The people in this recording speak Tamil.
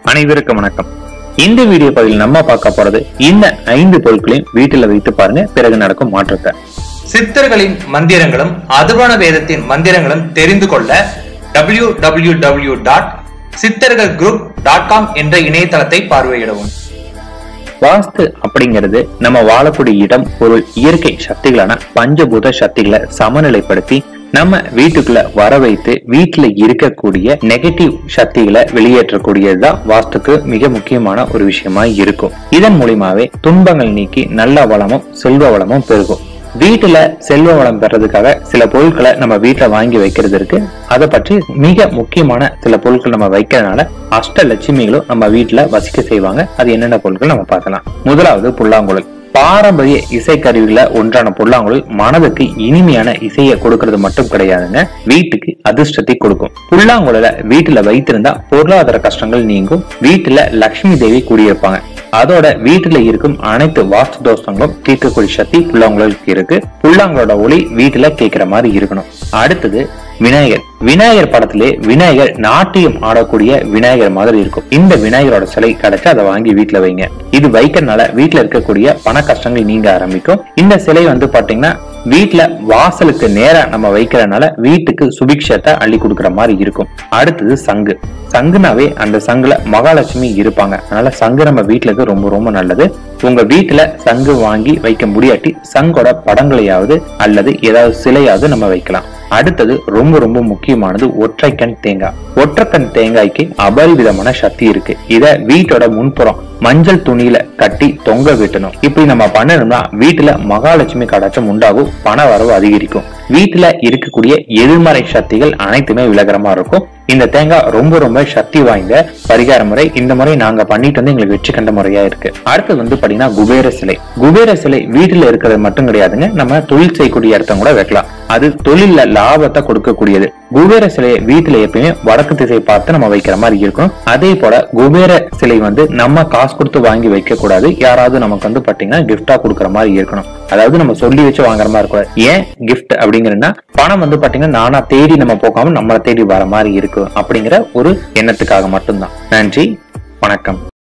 அனைவருக்கும் வணக்கம் இந்த வீடியோ பதிவில் நம்ம பார்க்க போறது இந்த ஐந்து பொருட்களையும் வீட்டுல வைத்து பாருங்க பிறகு நடக்கும் மாற்றத்தை சித்தர்களின் மந்திரங்களும் அதுவன வேதத்தின் மந்திரங்களும் தெரிந்து கொள்ள டபிள்யூ டபிள்யூ டபிள்யூ டாட் சித்தர்கள் குரூப் டாட் காம் என்ற இணையதளத்தை பார்வையிடவும் வாஸ்து அப்படிங்கிறது நம்ம வாழக்கூடிய இடம் பொருள் இயற்கை சக்திகளான பஞ்சபூத சக்திகளை சமநிலைப்படுத்தி நம்ம வீட்டுக்குள்ள வர வைத்து வீட்டுல இருக்கக்கூடிய நெகட்டிவ் சக்திகளை வெளியேற்றக்கூடியதுதான் வாஸ்துக்கு மிக முக்கியமான ஒரு விஷயமா இருக்கும் இதன் மூலியமாவே துன்பங்கள் நீக்கி நல்ல வளமும் செல்வ வளமும் பெருகும் வீட்டுல செல்வ வளம் பெறதுக்காக சில பொருட்களை நம்ம வீட்டுல வாங்கி வைக்கிறது இருக்கு அதை பற்றி மிக முக்கியமான சில பொருட்கள் நம்ம வைக்கிறதுனால அஷ்ட லட்சுமிகளும் நம்ம வீட்டுல வசிக்க செய்வாங்க அது என்னென்ன பொருட்கள் நம்ம பார்க்கலாம் முதலாவது புல்லாங்குழல் பாரம்பரிய இசைக்கருவிகள ஒன்றான புல்லாங்குழல் மனதுக்கு இனிமையான இசையை கொடுக்கறது மட்டும் கிடையாதுங்க வீட்டுக்கு அதிர்ஷ்டத்தை கொடுக்கும் புல்லாங்குழல வீட்டுல வைத்திருந்தா பொருளாதார கஷ்டங்கள் நீங்கும் வீட்டுல லக்ஷ்மி தேவி குடியிருப்பாங்க அதோட வீட்டுல இருக்கும் அனைத்து வாஸ்து தோஷங்களும் தீர்க்கக்கூடிய சக்தி புல்லாங்குழலுக்கு இருக்கு புல்லாங்குழலோட ஒளி வீட்டுல கேட்கிற மாதிரி இருக்கணும் அடுத்தது விநாயகர் விநாயகர் படத்திலே விநாயகர் நாட்டியம் ஆடக்கூடிய விநாயகர் மாதிரி இருக்கும் இந்த விநாயகரோட சிலை கிடைச்சு அதை வாங்கி வீட்டுல வைங்க இது வைக்கிறதுனால வீட்டுல இருக்கக்கூடிய பண கஷ்டங்கள் நீங்க ஆரம்பிக்கும் இந்த சிலை வந்து பாத்தீங்கன்னா வீட்டுல வாசலுக்கு நேரா நம்ம வைக்கிறதுனால வீட்டுக்கு சுபிக்ஷத்தை அள்ளி கொடுக்குற மாதிரி இருக்கும் அடுத்தது சங்கு சங்குனாவே அந்த சங்குல மகாலட்சுமி இருப்பாங்க அதனால சங்கு நம்ம வீட்டுல இருக்க ரொம்ப ரொம்ப நல்லது உங்க வீட்டுல சங்கு வாங்கி வைக்க முடியாட்டி சங்கோட படங்களையாவது அல்லது ஏதாவது சிலையாவது நம்ம வைக்கலாம் அடுத்தது ரொம்ப ரொம்ப முக்கியமானது ஒற்றைக்கண் தேங்காய் ஒற்றைக்கண் தேங்காய்க்கு அபரிவிதமான சக்தி இருக்கு இத வீட்டோட முன்புறம் மஞ்சள் துணியில கட்டி தொங்க விட்டணும் இப்படி நம்ம பண்ணணும்னா வீட்டுல மகாலட்சுமி கடாச்சம் உண்டாகும் பண வரவு அதிகரிக்கும் வீட்டுல இருக்கக்கூடிய எதிர்மறை சக்திகள் அனைத்துமே விலகரமா இருக்கும் இந்த தேங்காய் ரொம்ப ரொம்ப சக்தி வாய்ந்த பரிகார முறை இந்த முறை நாங்க பண்ணிட்டு வந்து எங்களுக்கு வெற்றி கண்ட முறையா இருக்கு அடுத்தது வந்து பாத்தீங்கன்னா குபேர சிலை குபேர சிலை வீட்டுல இருக்கிறது மட்டும் கிடையாதுங்க நம்ம தொழில் செய்யக்கூடிய இடத்த கூட வைக்கலாம் அது தொழில்ல லாபத்தை கொடுக்கக்கூடியது குபேர சிலையை வீட்டுல எப்பயுமே வடக்கு திசை பார்த்து நம்ம வைக்கிற மாதிரி இருக்கும் அதே போல குபேர சிலை வந்து நம்ம காசு கொடுத்து வாங்கி வைக்க கூடாது யாராவது நமக்கு வந்து பாத்தீங்கன்னா கிஃப்டா கொடுக்குற மாதிரி இருக்கணும் அதாவது நம்ம சொல்லி வச்சு வாங்குற மாதிரி இருக்கக்கூடாது ஏன் கிஃப்ட் அப்படிங்கிறதுனா பணம் வந்து பாத்தீங்கன்னா நானா தேடி நம்ம போகாம நம்மளை தேடி வர மாதிரி இருக்கு அப்படிங்கிற ஒரு எண்ணத்துக்காக மட்டும்தான் நன்றி வணக்கம்